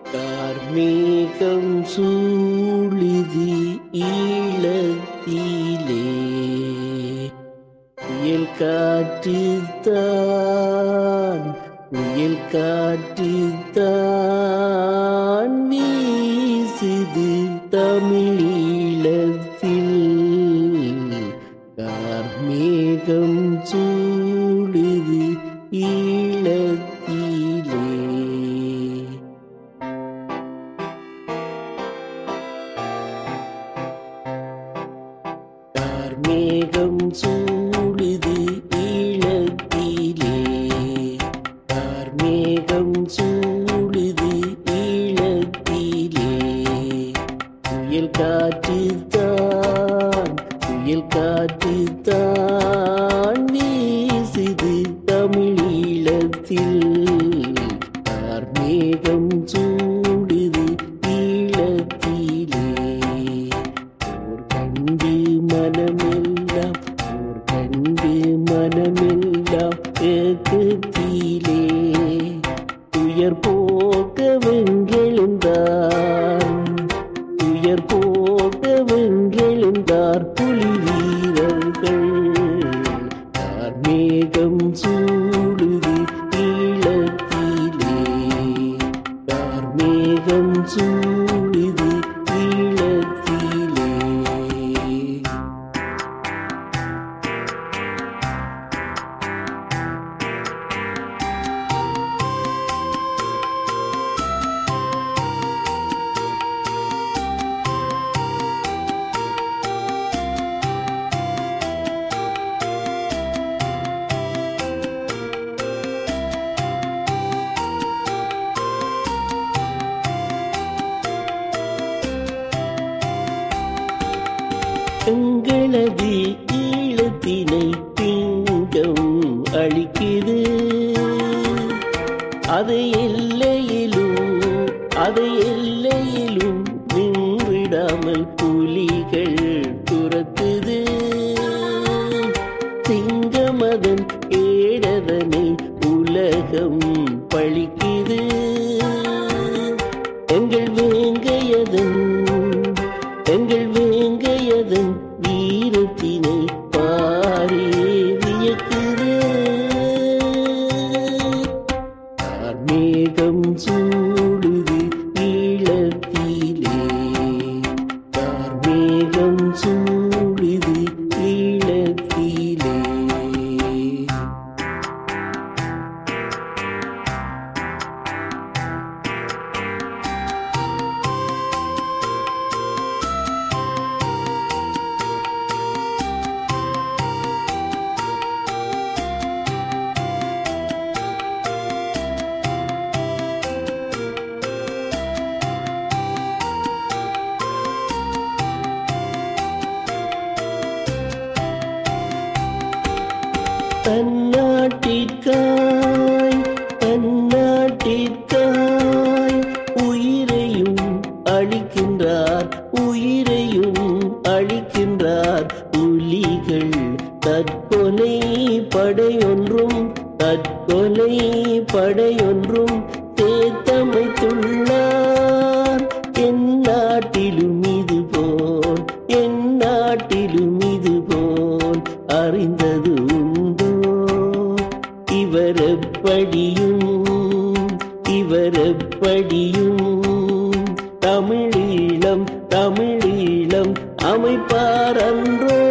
கார்மேகம் சூழிதி ஈழத்திலே புயல் காற்றுத்தான் புயல் காற்றுத்தான் வீசுது தமிழீழத்தில் கார்மேகம் சூழுது ஈழத்திலே கார்மேகம் சூழுது ஈழத்திலே கார்மேகம் சூழுது ஈழத்திலே புயல் காற்றுத்தான் புயல் காற்றுத்தான் வீசுது தமிழீழத்தில் கார்மேகம் சூடுது ஈழத்திலே ஓர் கண்டு மனமெல்லாம் ஓர் கண்டு மனமெல்லாம் ஏக்கத்திலே துயர் போக்க வென்றெழுந்தார் துயர் போக்க வென்றெழுந்தார் புலி வீரர்கள் கார்மேகம் சூடுது ஈழத்திலே கார்மேகம் சூடுது ஈழத்திலே எங்களது ஈழத்தினை திங்கம் அளிக்குது அதை எல்லையிலும் அதை எல்லையிலும் நின்றிடாமல் புலிகள் துரத்துது சிங்கமதன் ஏடதனை உலகம் பழிக்குது எங்கள் வேங்கையதன் எங்கள் வேங்கையதன் வீரத்தினை பாரே வியக்குது கார்மேகம் சூடுது ஈழத்திலே கார்மேகம் சூடுது ஈழத்திலே தன்னாட்டிற்காய் தன்னாட்டிற்காய் உயிரையும் அழிக்கின்றார் உயிரையும் அழிக்கின்றார் புலிகள் தற்கொலை படையொன்றும் தற்கொலை படையொன்றும் தேத்தமைத்துள்ளார் என் நாட்டிலும் இது போல் என் நாட்டிலும் இது போல் அறிந்தது உண்டோ இவர் எப்படியும் இவர் எப்படியும் தமிழீழம் தமிழீழம் அமைப்பார் அன்றோ